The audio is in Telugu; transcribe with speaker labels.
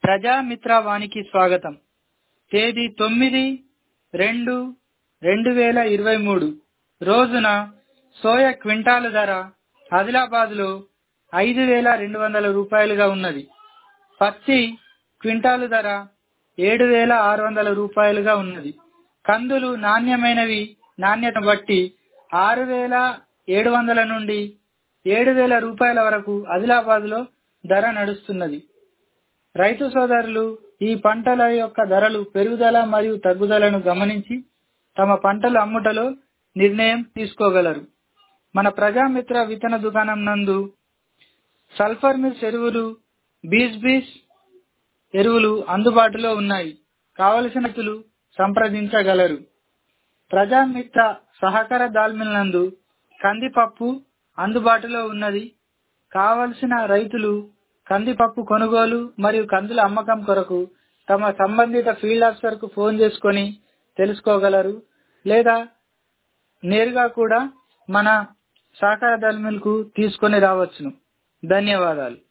Speaker 1: ప్రజామిత్ర వానికి స్వాగతం తేదీ తొమ్మిది రెండు రెండు వేల ఇరవై మూడు రోజున సోయా క్వింటాలు ధర ఆదిలాబాద్లో ఐదు వేల రెండు వందల రూపాయలుగా ఉన్నది పత్తి క్వింటాలు ధర ఏడు వేల ఆరు వందల రూపాయలుగా ఉన్నది కందులు నాణ్యమైనవి నాణ్యతను బట్టి ఆరు వేల ఏడు వందల నుండి ఏడు వేల రూపాయల వరకు ఆదిలాబాద్లో ధర నడుస్తున్నది రైతు సోదరులు ఈ పంటల యొక్క ధరలు పెరుగుదల మరియు తగ్గుదలను గమనించి తమ పంటలు అమ్ముటలో నిర్ణయం తీసుకోగలరు మన ప్రజామిత్ర విత్తన దుకాణం నందు సల్ఫర్ మిక్స్ ఎరువులు బీస్ బీస్ ఎరువులు అందుబాటులో ఉన్నాయి కావలసిన రైతులు సంప్రదించగలరు ప్రజామిత్ర సహకార దాల్మిల్ నందు కందిపప్పు అందుబాటులో ఉన్నది కావలసిన రైతులు కందిపప్పు కొనుగోలు మరియు కందుల అమ్మకం కొరకు తమ సంబంధిత ఫీల్డ్ ఆఫీసర్ కు ఫోన్ చేసుకొని తెలుసుకోగలరు లేదా నేరుగా కూడా మన సహకార దాల్మిల్ కు తీసుకొని రావచ్చును ధన్యవాదాలు